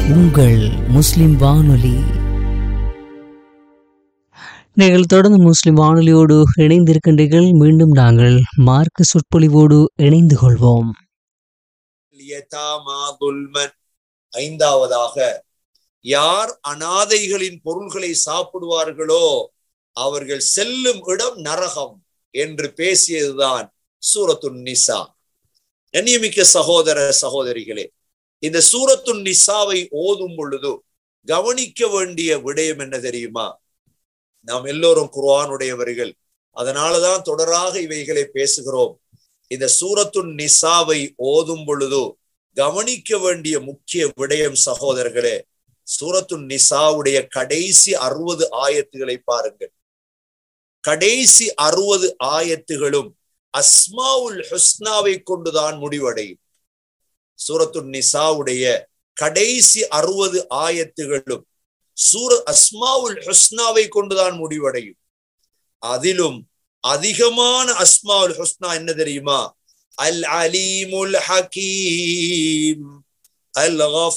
உங்கள் முஸ்லிம் வானொலி நீங்கள் தொடர்ந்து முஸ்லிம் வானொலியோடு இணைந்திருக்கின்றீர்கள் மீண்டும் நாங்கள் மார்க்க சொற்பொழிவோடு இணைந்து கொள்வோம் யதாமா துல்மன் ஐந்தாவதாக யார் அனாதைகளின் பொருள்களை சாப்பிடுவார்களோ அவர்கள் செல்லும் இடம் நரகம் என்று பேசியதுதான் சூரத்துன் நிசா கண்ணியமிக்க சகோதர சகோதரிகளே இந்த சூரத்துன் நிசாவை ஓதும் பொழுது கவனிக்க வேண்டிய விடயம் என்ன தெரியுமா நாம் எல்லோரும் குர்ஆனுடையவர்கள் அதனாலதான் தொடராக இவைகளை பேசுகிறோம் இந்த சூரத்துன் நிசாவை ஓதும் பொழுது கவனிக்க வேண்டிய முக்கிய விடயம் சகோதரர்களே சூரத்துன் நிசாவுடைய கடைசி அறுபது ஆயத்துகளை பாருங்கள் கடைசி அறுபது ஆயத்துகளும் அஸ்மாவுல் ஹுஸ்னாவை கொண்டுதான் முடிவடையும் சூரத்துன் நிசாவுடைய கடைசி அறுபது ஆயத்துகளும் சூர அஸ்மாவுல் ஹுஸ்னாவை கொண்டுதான் முடிவடையும் அதிலும் அதிகமான அஸ்மாவுல் ஹுஸ்னா என்ன தெரியுமா அல் அலீமுல் ஹகீம் அல்